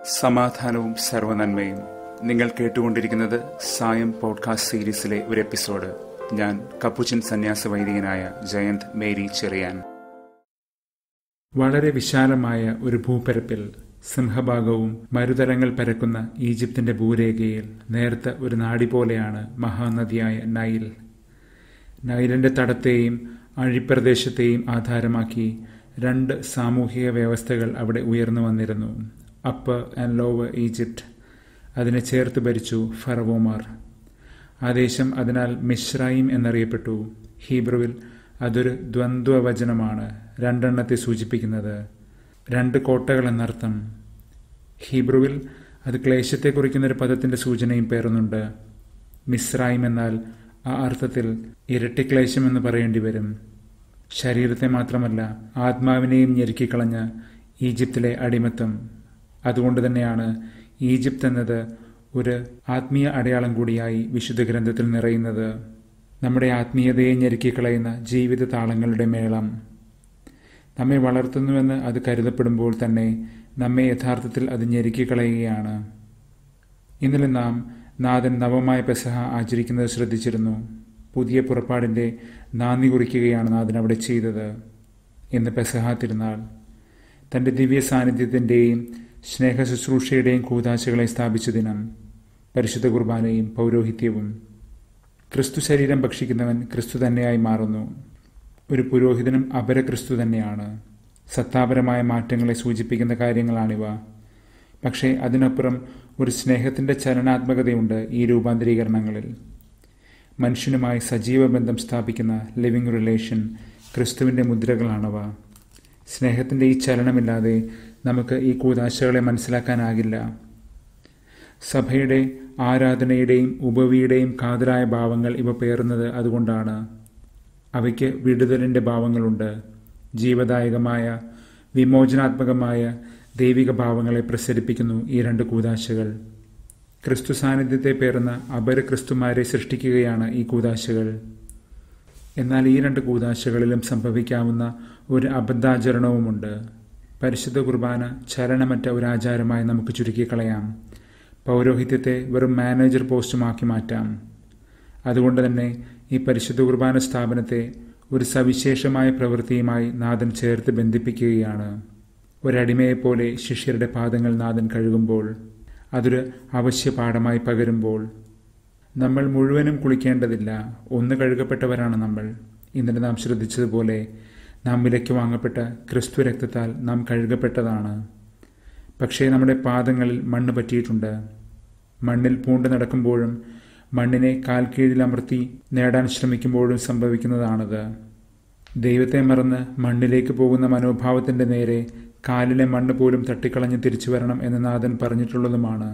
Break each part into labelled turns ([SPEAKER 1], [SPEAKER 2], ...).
[SPEAKER 1] സമാധാനവും സർവനന്മയും നിങ്ങൾ കേട്ടുകൊണ്ടിരിക്കുന്നത് സായം പോഡ്കാസ്റ്റ് സീരീസിലെ ഒരു എപ്പിസോഡ് ഞാൻ കപ്പുച്ചൻ സന്യാസ വൈദികനായ ജയന്ത് മേരി ചെറിയാൻ വളരെ വിശാലമായ ഒരു ഭൂപരപ്പിൽ സിംഹഭാഗവും മരുതലങ്ങൾ പരക്കുന്ന ഈജിപ്തിന്റെ ഭൂരേഖയിൽ നേർത്ത ഒരു നാടി പോലെയാണ് മഹാനദിയായ നൈൽ നൈലിന്റെ തടത്തെയും അഴിപ്രദേശത്തെയും ആധാരമാക്കി രണ്ട് സാമൂഹിക വ്യവസ്ഥകൾ അവിടെ ഉയർന്നു വന്നിരുന്നു അപ്പർ ആൻഡ് ലോവർ ഈജിപ്റ്റ് അതിനെ ചേർത്ത് ഭരിച്ചു ഫറവോമാർ ആ ദേശം അതിനാൽ മിശ്രൈം എന്നറിയപ്പെട്ടു ഹീബ്രുവിൽ അതൊരു ദ്വന്ദ്വവചനമാണ് രണ്ടെണ്ണത്തെ സൂചിപ്പിക്കുന്നത് രണ്ട് കോട്ടകൾ എന്നർത്ഥം ഹീബ്രുവിൽ അത് ക്ലേശത്തെ കുറിക്കുന്ന ഒരു പദത്തിന്റെ സൂചനയും പേറുന്നുണ്ട് മിശ്രായിം എന്നാൽ ആ അർത്ഥത്തിൽ ഇരട്ടിക്ലേശം എന്ന് പറയേണ്ടി വരും ശരീരത്തെ മാത്രമല്ല ആത്മാവിനെയും ഞെരുക്കിക്കളഞ്ഞ ഈജിപ്തിലെ അടിമത്തം അതുകൊണ്ട് തന്നെയാണ് ഈജിപ്ത് എന്നത് ഒരു ആത്മീയ അടയാളം കൂടിയായി വിശുദ്ധ ഗ്രന്ഥത്തിൽ നിറയുന്നത് നമ്മുടെ ആത്മീയതയെ ഞെരുക്കിക്കളയുന്ന ജീവിത താളങ്ങളുടെ മേളം നമ്മെ വളർത്തുന്നുവെന്ന് അത് കരുതപ്പെടുമ്പോൾ തന്നെ നമ്മെ യഥാർത്ഥത്തിൽ അത് ഞെരുക്കിക്കളയുകയാണ് ഇന്നലെ നാം നാഥൻ നവമായ പെസഹ ആചരിക്കുന്നത് ശ്രദ്ധിച്ചിരുന്നു പുതിയ പുറപ്പാടിന്റെ നാന്ദി കുറിക്കുകയാണ് നാഥൻ അവിടെ ചെയ്തത് ഇന്ന് പെസഹ തിരുനാൾ തന്റെ ദിവ്യ സാന്നിധ്യത്തിന്റെയും സ്നേഹ ശുശ്രൂഷയുടെയും കൂതാശകളെ സ്ഥാപിച്ച ദിനം പരിശുദ്ധ കുർബാനയും പൗരോഹിത്യവും ക്രിസ്തു ശരീരം ഭക്ഷിക്കുന്നവൻ ക്രിസ്തു തന്നെയായി മാറുന്നു ഒരു പുരോഹിതനും അപര ക്രിസ്തു തന്നെയാണ് സത്താപരമായ മാറ്റങ്ങളെ സൂചിപ്പിക്കുന്ന കാര്യങ്ങളാണിവ പക്ഷേ അതിനപ്പുറം ഒരു സ്നേഹത്തിന്റെ ചലനാത്മകതയുണ്ട് ഈ രൂപാന്തരീകരണങ്ങളിൽ മനുഷ്യനുമായി സജീവ ബന്ധം സ്ഥാപിക്കുന്ന ലിവിംഗ് റിലേഷൻ ക്രിസ്തുവിന്റെ മുദ്രകളാണവ സ്നേഹത്തിന്റെ ഈ ചലനമില്ലാതെ നമുക്ക് ഈ കൂതാശകളെ മനസ്സിലാക്കാനാകില്ല സഭയുടെ ആരാധനയുടെയും ഉപവിയുടെയും കാതലായ ഭാവങ്ങൾ ഇവ പേറുന്നത് അതുകൊണ്ടാണ് അവയ്ക്ക് വിടുതലിന്റെ ഭാവങ്ങളുണ്ട് ജീവദായകമായ വിമോചനാത്മകമായ ദൈവിക ഭാവങ്ങളെ പ്രസരിപ്പിക്കുന്നു ഈ രണ്ട് കൂതാശകൾ ക്രിസ്തു സാന്നിധ്യത്തെ പേറുന്ന അപര ക്രിസ്തുമാരെ സൃഷ്ടിക്കുകയാണ് ഈ കൂതാശകൾ എന്നാൽ ഈ രണ്ട് കൂതാശകളിലും സംഭവിക്കാവുന്ന ഒരു അബദ്ധാചരണവുമുണ്ട് പരിശുദ്ധ കുർബാന ചലനമറ്റ ഒരു ആചാരമായി നമുക്ക് ചുരുക്കിക്കളയാം പൗരോഹിത്യത്തെ വെറും മാനേജർ പോസ്റ്റുമാക്കി മാറ്റാം അതുകൊണ്ട് തന്നെ ഈ പരിശുദ്ധ കുർബാന സ്ഥാപനത്തെ ഒരു സവിശേഷമായ പ്രവൃത്തിയുമായി നാഥൻ ചേർത്ത് ബന്ധിപ്പിക്കുകയാണ് ഒരടിമയെപ്പോലെ ശിഷ്യരുടെ പാദങ്ങൾ നാഥൻ കഴുകുമ്പോൾ അതൊരു അവശ്യ പാഠമായി പകരുമ്പോൾ നമ്മൾ മുഴുവനും കുളിക്കേണ്ടതില്ല ഒന്ന് കഴുകപ്പെട്ടവരാണ് നമ്മൾ ഇന്നലെ നാം ശ്രദ്ധിച്ചതുപോലെ നാം വിലയ്ക്ക് വാങ്ങപ്പെട്ട ക്രിസ്തു രക്തത്താൽ നാം കഴുകപ്പെട്ടതാണ് പക്ഷേ നമ്മുടെ പാദങ്ങളിൽ മണ്ണ് പറ്റിയിട്ടുണ്ട് മണ്ണിൽ പൂണ്ട് നടക്കുമ്പോഴും മണ്ണിനെ കാൽ കീഴിലമർത്തി നേടാൻ ശ്രമിക്കുമ്പോഴും സംഭവിക്കുന്നതാണത് ദൈവത്തെ മറന്ന് മണ്ണിലേക്ക് പോകുന്ന മനോഭാവത്തിന്റെ നേരെ കാലിലെ മണ്ണ് പോലും തട്ടിക്കളഞ്ഞ് തിരിച്ചു വരണം എന്ന് നാഥൻ പറഞ്ഞിട്ടുള്ളതുമാണ്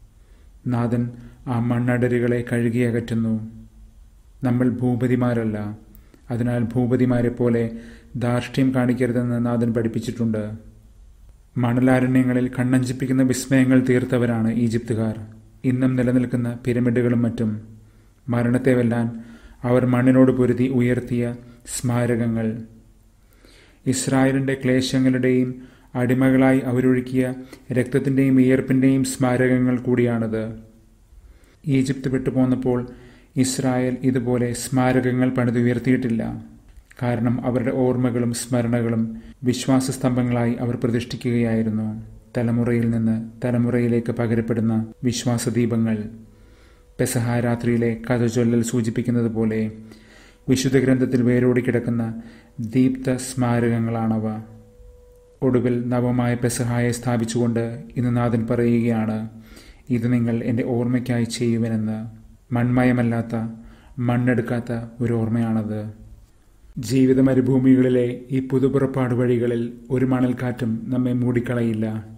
[SPEAKER 1] നാഥൻ ആ മണ്ണടരുകളെ കഴുകി അകറ്റുന്നു നമ്മൾ ഭൂപതിമാരല്ല അതിനാൽ ഭൂപതിമാരെ പോലെ ധാർഷ്ട്യം കാണിക്കരുതെന്ന് നാഥൻ പഠിപ്പിച്ചിട്ടുണ്ട് മണലാരണ്യങ്ങളിൽ കണ്ണഞ്ചിപ്പിക്കുന്ന വിസ്മയങ്ങൾ തീർത്തവരാണ് ഈജിപ്തുകാർ ഇന്നും നിലനിൽക്കുന്ന പിരമിഡുകളും മറ്റും മരണത്തെ വെല്ലാൻ അവർ മണ്ണിനോട് പൊരുതി ഉയർത്തിയ സ്മാരകങ്ങൾ ഇസ്രായേലിന്റെ ക്ലേശങ്ങളുടെയും അടിമകളായി അവരൊഴുക്കിയ രക്തത്തിന്റെയും വിയർപ്പിന്റെയും സ്മാരകങ്ങൾ കൂടിയാണത് ഈജിപ്ത് വിട്ടുപോന്നപ്പോൾ ഇസ്രായേൽ ഇതുപോലെ സ്മാരകങ്ങൾ പണിതുയർത്തിയിട്ടില്ല കാരണം അവരുടെ ഓർമ്മകളും സ്മരണകളും വിശ്വാസസ്തംഭങ്ങളായി അവർ പ്രതിഷ്ഠിക്കുകയായിരുന്നു തലമുറയിൽ നിന്ന് തലമുറയിലേക്ക് പകരപ്പെടുന്ന വിശ്വാസദീപങ്ങൾ പെസഹ രാത്രിയിലെ കഥ ചൊല്ലൽ സൂചിപ്പിക്കുന്നത് പോലെ വിശുദ്ധ ഗ്രന്ഥത്തിൽ വേരോടി കിടക്കുന്ന ദീപ്ത സ്മാരകങ്ങളാണവ ഒടുവിൽ നവമായ പെസഹായെ സ്ഥാപിച്ചുകൊണ്ട് ഇന്ന് നാഥൻ പറയുകയാണ് ഇത് നിങ്ങൾ എൻ്റെ ഓർമ്മയ്ക്കായി ചെയ്യുവനെന്ന് മൺമയമല്ലാത്ത മണ്ണെടുക്കാത്ത ഒരു ഓർമ്മയാണത് ജീവിത മരുഭൂമികളിലെ ഈ പുതുപുറപ്പാട് വഴികളിൽ ഒരു മണൽക്കാറ്റും നമ്മെ മൂടിക്കളയില്ല